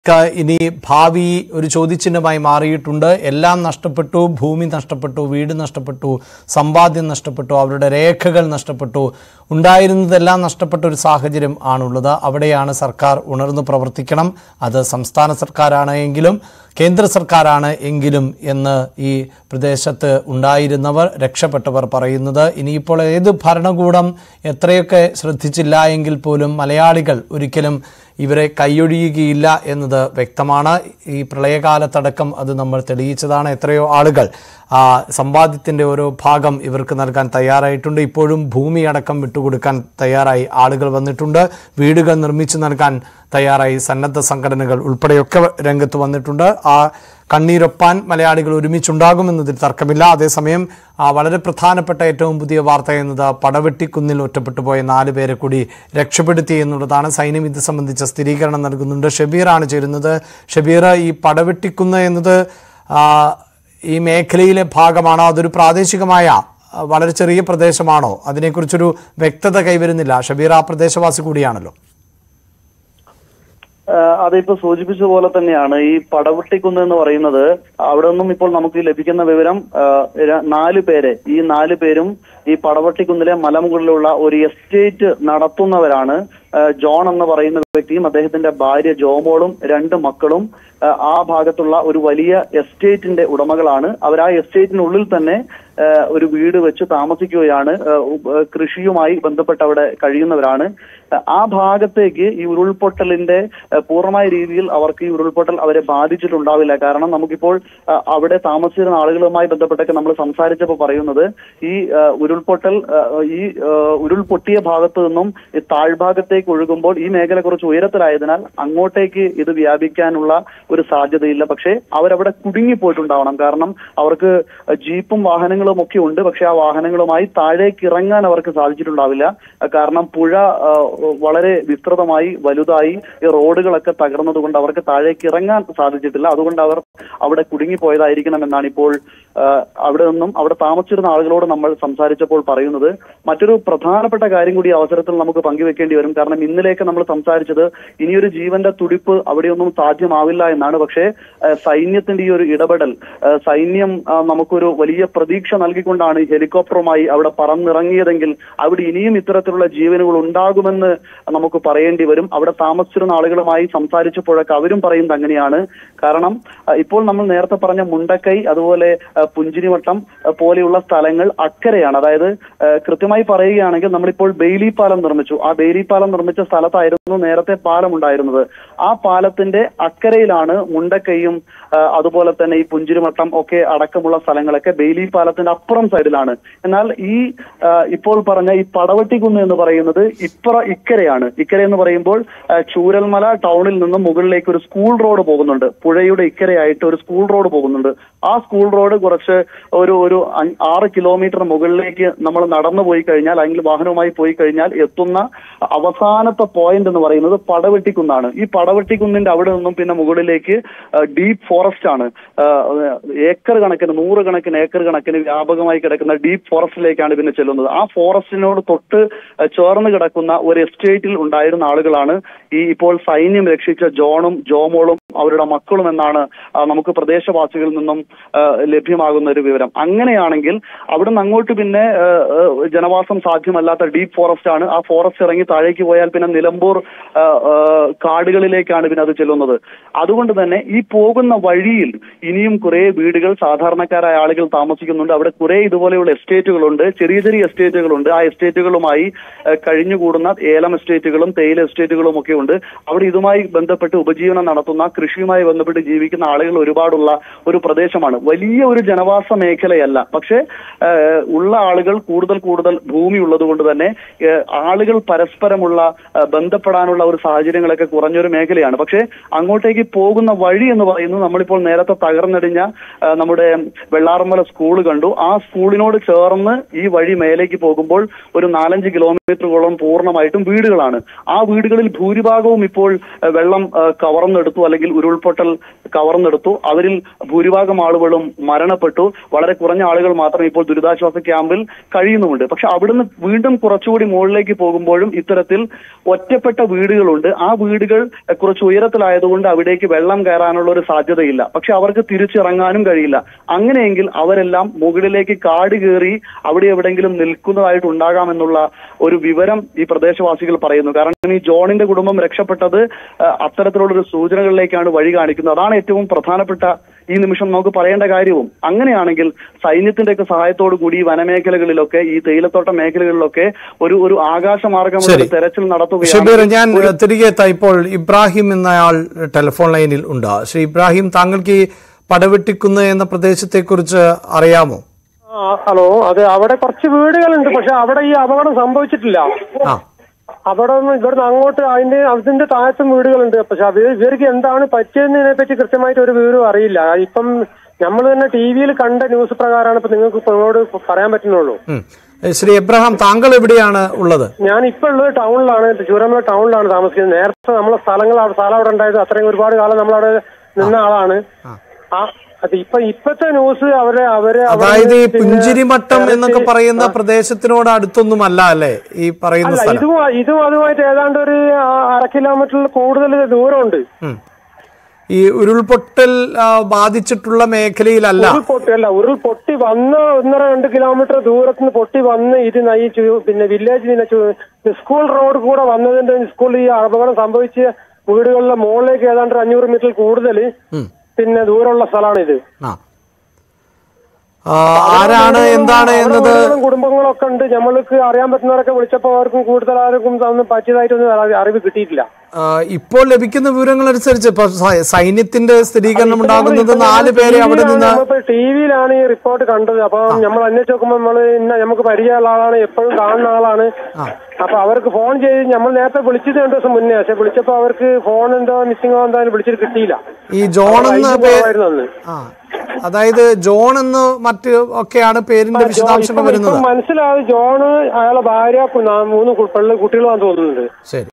ക ഇനി ഭാവി ഒരു ചോദ്യചിഹ്നമായി മാറിയിട്ടുണ്ട് എല്ലാം നഷ്ടപ്പെട്ടു ഭൂമി നഷ്ടപ്പെട്ടു വീട് നഷ്ടപ്പെട്ടു സമ്പാദ്യം നഷ്ടപ്പെട്ടു അവരുടെ രേഖകൾ നഷ്ടപ്പെട്ടു ഉണ്ടായിരുന്നതെല്ലാം നഷ്ടപ്പെട്ട ഒരു സാഹചര്യം ആണുള്ളത് അവിടെയാണ് സർക്കാർ ഉണർന്നു പ്രവർത്തിക്കണം അത് സംസ്ഥാന സർക്കാരാണ് എങ്കിലും കേന്ദ്ര സർക്കാരാണ് എങ്കിലും എന്ന് ഈ പ്രദേശത്ത് ഉണ്ടായിരുന്നവർ രക്ഷപ്പെട്ടവർ പറയുന്നത് ഇനിയിപ്പോൾ ഏത് ഭരണകൂടം എത്രയൊക്കെ ശ്രദ്ധിച്ചില്ല എങ്കിൽ പോലും മലയാളികൾ ഒരിക്കലും ഇവരെ കൈയൊഴിയുകയില്ല എന്നത് വ്യക്തമാണ് ഈ പ്രളയകാലത്തടക്കം അത് നമ്മൾ തെളിയിച്ചതാണ് എത്രയോ ആളുകൾ ആ സമ്പാദ്യത്തിൻ്റെ ഓരോ ഭാഗം ഇവർക്ക് നൽകാൻ തയ്യാറായിട്ടുണ്ട് ഇപ്പോഴും ഭൂമി അടക്കം വിട്ടുകൊടുക്കാൻ തയ്യാറായി ആളുകൾ വന്നിട്ടുണ്ട് വീടുകൾ നിർമ്മിച്ചു നൽകാൻ തയ്യാറായി സന്നദ്ധ സംഘടനകൾ ഉൾപ്പെടെയൊക്കെ രംഗത്ത് വന്നിട്ടുണ്ട് ആ കണ്ണീരൊപ്പാൻ മലയാളികൾ ഒരുമിച്ചുണ്ടാകുമെന്നതിൽ തർക്കമില്ല അതേസമയം ആ വളരെ പ്രധാനപ്പെട്ട ഏറ്റവും പുതിയ വാർത്ത എന്നത് പടവെട്ടിക്കുന്നിൽ ഒറ്റപ്പെട്ടു പോയ നാല് പേരെ കൂടി രക്ഷപ്പെടുത്തി എന്നുള്ളതാണ് സൈന്യം ഇത് സംബന്ധിച്ച സ്ഥിരീകരണം നൽകുന്നുണ്ട് ഷബീറാണ് ചേരുന്നത് ഷബീർ ഈ പടവെട്ടിക്കുന്ന് എന്നത് ആ, ഈ മേഖലയിലെ ഭാഗമാണോ അതൊരു പ്രാദേശികമായ ആ, വളരെ ചെറിയ പ്രദേശമാണോ അതിനെക്കുറിച്ചൊരു വ്യക്തത കൈവരുന്നില്ല ഷബീർ ആ പ്രദേശവാസി കൂടിയാണല്ലോ ആഹ് അതിപ്പോ സൂചിപ്പിച്ച പോലെ തന്നെയാണ് ഈ പടവെട്ടിക്കുന്ന് എന്ന് പറയുന്നത് അവിടെ നിന്നും ഇപ്പോൾ നമുക്ക് ലഭിക്കുന്ന വിവരം ആഹ് ര- നാല് പേരെ ഈ നാല് പേരും ഈ പടവെട്ടിക്കുന്നിലെ മലമുകളിലുള്ള ഒരു എസ്റ്റേറ്റ് നടത്തുന്നവരാണ് ആഹ് ജോൺ എന്ന് പറയുന്ന വ്യക്തിയും അദ്ദേഹത്തിന്റെ ഭാര്യ ജോമോളും രണ്ട് മക്കളും ആഹ് ആ ഭാഗത്തുള്ള ഒരു വലിയ എസ്റ്റേറ്റിന്റെ ഉടമകളാണ് അവർ ആ എസ്റ്റേറ്റിനുള്ളിൽ തന്നെ ആഹ് ഒരു വീട് വെച്ച് താമസിക്കുകയാണ് ആഹ് ഉ- ആഹ് കൃഷിയുമായി ബന്ധപ്പെട്ട് അവിടെ കഴിയുന്നവരാണ് ആഹ് ആ ഭാഗത്തേക്ക് ഈ ഉരുൾപൊട്ടലിന്റെ ആഹ് പൂർണ്ണമായ രീതിയിൽ അവർക്ക് ഈ ഉരുൾപൊട്ടൽ അവരെ ബാധിച്ചിട്ടുണ്ടാവില്ല കാരണം നമുക്കിപ്പോൾ ആഹ് അവിടെ താമസിച്ചിരുന്ന ആളുകളുമായി ബന്ധപ്പെട്ടൊക്കെ നമ്മൾ സംസാരിച്ചപ്പോൾ പറയുന്നത് ഈ ആഹ് ഉരുൾപൊട്ടൽ ആഹ് ഈ ആഹ് ഉരുൾപൊട്ടിയ ഭാഗത്ത് നിന്നും ഈ താഴ്ഭാഗത്തേക്ക് ഒഴുകുമ്പോൾ ഈ മേഖല കുറച്ച് ഉയരത്തിലായതിനാൽ അങ്ങോട്ടേക്ക് ഇത് വ്യാപിക്കാനുള്ള ഒരു സാധ്യതയില്ല പക്ഷേ അവരവിടെ കുടുങ്ങിപ്പോയിട്ടുണ്ടാവണം കാരണം അവർക്ക് ജീപ്പും വാഹനങ്ങളും ഒക്കെ ഉണ്ട് പക്ഷെ ആ വാഹനങ്ങളുമായി താഴേക്ക് ഇറങ്ങാൻ അവർക്ക് സാധിച്ചിട്ടുണ്ടാവില്ല കാരണം പുഴ ആ, വളരെ വിസ്തൃതമായി വലുതായി ഈ റോഡുകളൊക്കെ തകർന്നതുകൊണ്ട് അവർക്ക് താഴേക്ക് ഇറങ്ങാൻ സാധിച്ചിട്ടില്ല അതുകൊണ്ട് അവർ അവിടെ കുടുങ്ങിപ്പോയതായിരിക്കണം എന്നാണ് ഇപ്പോൾ ആ, അവിടെ നിന്നും അവിടെ താമസിച്ചിരുന്ന ആളുകളോട് നമ്മൾ സംസാരിച്ചപ്പോൾ പറയുന്നത് മറ്റൊരു പ്രധാനപ്പെട്ട കാര്യം കൂടി ഈ അവസരത്തിൽ നമുക്ക് പങ്കുവെക്കേണ്ടി വരും കാരണം ഇന്നലെയൊക്കെ നമ്മൾ സംസാരിച്ചത് ഇനിയൊരു ജീവന്റെ തുടിപ്പ് അവിടെയൊന്നും സാധ്യമാവില്ല എന്നാണ് പക്ഷേ ആ, സൈന്യത്തിന്റെ ഈ ഒരു ഇടപെടൽ ആ, സൈന്യം ആ, നമുക്കൊരു വലിയ പ്രതീക്ഷ നൽകിക്കൊണ്ടാണ് ഈ ഹെലികോപ്റ്ററുമായി അവിടെ പറന്നിറങ്ങിയതെങ്കിൽ അവിടെ ഇനിയും ഇത്തരത്തിലുള്ള ജീവനുകൾ ഉണ്ടാകുമെന്ന് നമുക്ക് പറയേണ്ടി വരും അവിടെ താമസിച്ചിരുന്ന ആളുകളുമായി സംസാരിച്ചപ്പോഴൊക്കെ അവരും പറയുന്നത് അങ്ങനെയാണ് കാരണം ആ, ഇപ്പോൾ നമ്മൾ നേരത്തെ പറഞ്ഞ മുണ്ടക്കൈ അതുപോലെ ആ, പുഞ്ചിരിവട്ടം ആ, പോലെയുള്ള സ്ഥലങ്ങൾ അക്കരെയാണ് അതായത് ആ, കൃത്യമായി പറയുകയാണെങ്കിൽ നമ്മളിപ്പോൾ ബെയിലി പാലം നിർമ്മിച്ചു ആ ബെയിലി പാലം നിർമ്മിച്ച സ്ഥലത്തായിരുന്നു നേരത്തെ പാലം ഉണ്ടായിരുന്നത് ആ പാലത്തിന്റെ അക്കരയിലാണ് മുണ്ടക്കൈയും ആ, അതുപോലെ തന്നെ ഈ പുഞ്ചിരിമട്ടം ഒക്കെ അടക്കമുള്ള സ്ഥലങ്ങളൊക്കെ ബെയിലി പാലത്തിന്റെ അപ്പുറം സൈഡിലാണ് എന്നാൽ ഈ ആ, ഇപ്പോൾ പറഞ്ഞ ഈ പടവട്ടിക്കുന്ന് എന്ന് പറയുന്നത് ഇപ്പറ ഇക്കരയാണ് ഇക്കര എന്ന് പറയുമ്പോൾ ആ, ചൂരൽമല ടൗണിൽ നിന്നും മുകളിലേക്ക് ഒരു സ്കൂൾ റോഡ് പോകുന്നുണ്ട് പുഴയുടെ ഇക്കരയായിട്ട് ഒരു സ്കൂൾ റോഡ് പോകുന്നുണ്ട് ആ സ്കൂൾ റോഡ് കുറച്ച് ഒരു ഒരു അഞ്ച്- ആറ് കിലോമീറ്റർ മുകളിലേക്ക് നമ്മൾ നടന്നു പോയി കഴിഞ്ഞാൽ അല്ലെങ്കിൽ വാഹനവുമായി പോയി കഴിഞ്ഞാൽ എത്തുന്ന അവസാനത്തെ പോയിന്റ് എന്ന് പറയുന്നത് പടവെട്ടിക്കുന്നാണ് ഈ പടവെട്ടിക്കുന്നിന്റെ അവിടെ നിന്നും പിന്നെ മുകളിലേക്ക് ഡീപ്പ് ഫോറസ്റ്റ് ആണ് ആ, ഏക്കർ കണക്കിന് നൂറ് കണക്കിന് ഏക്കർ കണക്കിന് വ്യാപകമായി കിടക്കുന്ന ഡീപ്പ് ഫോറസ്റ്റിലേക്കാണ് പിന്നെ ചെല്ലുന്നത് ആ ഫോറസ്റ്റിനോട് തൊട്ട് ആ, ചേർന്ന് കിടക്കുന്ന ഒരു എസ്റ്റേറ്റിൽ ഉണ്ടായിരുന്ന ആളുകളാണ് ഈ ഇപ്പോൾ സൈന്യം രക്ഷിച്ച ജോണും ജോമോളും അവരുടെ മക്കളും എന്നാണ് ആ, നമുക്ക് പ്രദേശവാസികളിൽ നിന്നും ആ, ലഭ്യമാകുന്ന ഒരു വിവരം അങ്ങനെയാണെങ്കിൽ അവിടുന്ന് അങ്ങോട്ട് പിന്നെ ആ, ആ, ജനവാസം സാധ്യമല്ലാത്ത ഡീപ്പ് ഫോറസ്റ്റ് ആണ് ആ ഫോറസ്റ്റ് ഇറങ്ങി താഴേക്ക് പോയാൽ പിന്നെ നിലമ്പൂർ ആ, ആ, കാടുകളിലേക്കാണ് പിന്നെ അത് ചെല്ലുന്നത് അതുകൊണ്ട് തന്നെ ഈ പോകുന്ന വഴിയിൽ ഇനിയും കുറെ വീടുകൾ സാധാരണക്കാരായ ആളുകൾ താമസിക്കുന്നുണ്ട് അവിടെ കുറെ ഇതുപോലെയുള്ള എസ്റ്റേറ്റുകളുണ്ട് ചെറിയ ചെറിയ എസ്റ്റേറ്റുകളുണ്ട് ആ എസ്റ്റേറ്റുകളുമായി ആ, കഴിഞ്ഞുകൂടുന്ന ഏലം എസ്റ്റേറ്റുകളും തേയില എസ്റ്റേറ്റുകളും ഒക്കെ ഉണ്ട് അവിടെ ഇതുമായി ബന്ധപ്പെട്ട് ഉപജീവനം നടത്തുന്ന കൃഷിയുമായി ബന്ധപ്പെട്ട് ജീവിക്കുന്ന ആളുകൾ ഒരുപാടുള്ള ഒരു പ്രദേശമാണ് വലിയ ഒരു ജനവാസ മേഖലയല്ല പക്ഷേ ആ, ഉള്ള ആളുകൾ കൂടുതൽ കൂടുതൽ ഭൂമി ഉള്ളത് കൊണ്ട് തന്നെ ആ, ആളുകൾ പരസ്പരമുള്ള ആ, ബന്ധപ്പെടാനുള്ള ഒരു സാഹചര്യങ്ങളൊക്കെ കുറഞ്ഞൊരു മേഖലയാണ് പക്ഷേ അങ്ങോട്ടേക്ക് പോകുന്ന വഴി എന്ന് പറയുന്നത് നമ്മളിപ്പോൾ നേരത്തെ തകർന്നടിഞ്ഞ ആ, നമ്മുടെ വെള്ളാറമ്മല സ്കൂൾ കണ്ടു ആ സ്കൂളിനോട് ചേർന്ന് ഈ വഴി മേലേക്ക് പോകുമ്പോൾ ഒരു നാലഞ്ച് കിലോമീറ്ററുകളോളം പൂർണ്ണമായിട്ടും വീടുകളാണ് ആ വീടുകളിൽ ഭൂരിഭാഗവും ഇപ്പോൾ ആ, വെള്ളം ആ, കവർന്നെടുത്തു അല്ലെങ്കിൽ ഉരുൾപൊട്ടൽ കവർന്നെടുത്തു അവരിൽ ഭൂരിഭാഗം ആളുകളും മരണപ്പെട്ടു വളരെ കുറഞ്ഞ ആളുകൾ മാത്രം ഇപ്പോൾ ദുരിതാശ്വാസ ക്യാമ്പിൽ കഴിയുന്നുമുണ്ട് പക്ഷെ അവിടുന്ന് വീണ്ടും കുറച്ചുകൂടി മുകളിലേക്ക് പോകുമ്പോഴും ഇത്തരത്തിൽ ഒറ്റപ്പെട്ട വീടുകളുണ്ട് ആ വീടുകൾ കുറച്ച് ഉയരത്തിലായതുകൊണ്ട് അവിടേക്ക് വെള്ളം കയറാനുള്ള ഒരു സാധ്യതയില്ല പക്ഷെ അവർക്ക് തിരിച്ചിറങ്ങാനും കഴിയില്ല അങ്ങനെയെങ്കിൽ അവരെല്ലാം മുകളിലേക്ക് കാട് കയറി അവിടെ എവിടെയെങ്കിലും നിൽക്കുന്നതായിട്ട് ഉണ്ടാകാമെന്നുള്ള ഒരു വിവരം ഈ പ്രദേശവാസികൾ പറയുന്നു കാരണം ഈ ജോണിന്റെ കുടുംബം രക്ഷപ്പെട്ടത് ആ, അത്തരത്തിലുള്ള ഒരു സൂചനകളിലേക്കാണ് വഴി കാണിക്കുന്നത് അതാണ് ഏറ്റവും പ്രധാനപ്പെട്ട ഈ നിമിഷം നമുക്ക് പറയേണ്ട കാര്യവും അങ്ങനെയാണെങ്കിൽ സൈന്യത്തിന്റെ ഒക്കെ സഹായത്തോടു കൂടി ഈ വനമേഖലകളിലൊക്കെ ഈ തേയിലത്തോട്ട മേഖലകളിലൊക്കെ ഒരു ഒരു ആകാശമാർഗമുള്ള ശരി. ഒരു തെരച്ചിൽ നടത്തുകയാണ് ഷബീർ ഞാൻ തിരികെ എത്താം ഇപ്പോൾ ഇബ്രാഹിം എന്നയാൾ ടെലിഫോൺ ലൈനിൽ ഉണ്ട് ശ്രീ ഇബ്രാഹിം താങ്കൾക്ക് ഈ പടവെട്ടിക്കുന്ന് എന്ന പ്രദേശത്തെക്കുറിച്ച് അറിയാമോ ആ, ഹലോ അതെ അവിടെ കുറച്ച് വീടുകളുണ്ട് പക്ഷെ അവിടെ ഈ അപകടം സംഭവിച്ചിട്ടില്ല ആ അവിടെ നിന്ന് ഇവിടുന്ന് അങ്ങോട്ട് അതിന്റെ അതിന്റെ താഴത്തും വീടുകളുണ്ട് പക്ഷെ അത് ഇവർക്ക് എന്താണ് പറ്റിയതിനെ പറ്റി കൃത്യമായിട്ട് ഒരു വിവരവും അറിയില്ല ഇപ്പം നമ്മൾ തന്നെ ടി വിയിൽ കണ്ട ന്യൂസ് പ്രകാരമാണ് ഇപ്പൊ നിങ്ങൾക്ക് ഇപ്പൊ നിങ്ങളോട് പറയാൻ പറ്റുന്നുള്ളൂ ഉം. ഏ, ശ്രീ എബ്രഹാം താങ്കൾ എവിടെയാണ് ഉള്ളത് ഞാൻ ഇപ്പൊ ഉള്ളത് ടൗണിലാണ് ചൂരമല ടൗണിലാണ് താമസിക്കുന്നത് നേരത്തെ നമ്മളെ സ്ഥലങ്ങൾ അവിടെ സ്ഥലം അവിടെ ഉണ്ടായത് അത്രയും ഒരുപാട് കാലം നമ്മളവിടെ നിന്ന ആളാണ് ആ അത് ഇപ്പൊ ഇപ്പത്തെ ന്യൂസ് അവരെ അവര് അവിടെ അതായത് ഈ പിന്നെ പുഞ്ചിരിമട്ടം എന്നൊക്കെ ഇറച്ചി- പറയുന്ന പ്രദേശത്തിനോട് അടുത്തൊന്നുമല്ല അല്ലേ ഈ പറയുന്ന അല്ല സ്ഥലം ഇതും ഇതും അതുമായിട്ട് ഏതാണ്ട് ഒരു ആ- അര കിലോമീറ്ററിൽ കൂടുതൽ ദൂരമുണ്ട് ഉം. ഈ ഉരുൾപൊട്ടൽ ആ, ബാധിച്ചിട്ടുള്ള മേഖലയിലല്ല ഉരുൾ പൊട്ടി അല്ല ഉരുൾ പൊട്ടി വന്ന ഒന്നര രണ്ട് കിലോമീറ്റർ ദൂരത്ത് നിന്ന് പൊട്ടി വന്ന് ഇത് ന- ഈ ചു- പിന്നെ വില്ലേജ് പിന്നെ ചു- സ്കൂൾ റോഡ് കൂടെ വന്നതിന്റെ സ്കൂളിൽ ഈ അപകടം സംഭവിച്ച വീടുകളിലെ മുകളിലേക്ക് ഏതാണ്ട് ഒരു അഞ്ഞൂറ് മീറ്റർ കൂടുതൽ ഉം. പിന്നെ ദൂരമുള്ള സ്ഥലമാണ് ഇത് ആ ആ, ആരാണ് എന്താണ് അവിടെ എന്നത് വീടുകളും കുടുംബങ്ങളൊക്കെ ഉണ്ട് നമ്മൾക്ക് അറിയാൻ പറ്റുന്നവരൊക്കെ വിളിച്ചപ്പോൾ അവർക്കും കൂടുതൽ ആർക്കും ഒന്നും പറ്റിയതായിട്ടൊന്നും അറിവ് അറിവ് കിട്ടിയിട്ടില്ല ആ, ഇപ്പോൾ ലഭിക്കുന്ന വിവരങ്ങൾ അനുസരിച്ച് ഇപ്പൊ സൈ- സൈന്യത്തിന്റെ സ്ഥിരീകരണം ഉണ്ടാകുന്നത് നാല് പേരെ അവിടെ നിന്ന് ടി വിയിലാണ് ഈ റിപ്പോർട്ട് കണ്ടത് അപ്പൊ നമ്മൾ അന്വേഷിച്ച് നോക്കുമ്പോൾ നമ്മള് ഇന്ന നമുക്ക് പരിചയമുള്ള ആളാണ് എപ്പോഴും കാണുന്ന ആളാണ് അപ്പൊ അവർക്ക് ഫോൺ ചെയ്ത് നമ്മൾ നേരത്തെ വിളിച്ചത് രണ്ടു ദിവസം മുന്നേ പക്ഷെ വിളിച്ചപ്പോ അവർക്ക് ഫോൺ എന്തോ മിസ്സിംഗോ എന്തായാലും വിളിച്ചിട്ട് കിട്ടിയില്ല ഈ ജോൺ എന്ന റേഞ്ച് പേര് കുറവായിരുന്നു അന്ന്. ആ അതായത് ജോൺ എന്ന് മറ്റ് ഒക്കെയാണ് പേരിന്റെ വിശദാംശങ്ങൾ ഇപ്പം വരുന്നത് മനസ്സിലായത് ജോണ് അയാളെ ഭാര്യ കു- നാ- മൂന്ന് കു- പെണ്ണ് കുട്ടികളാന്ന് തോന്നുന്നുണ്ട് ശരി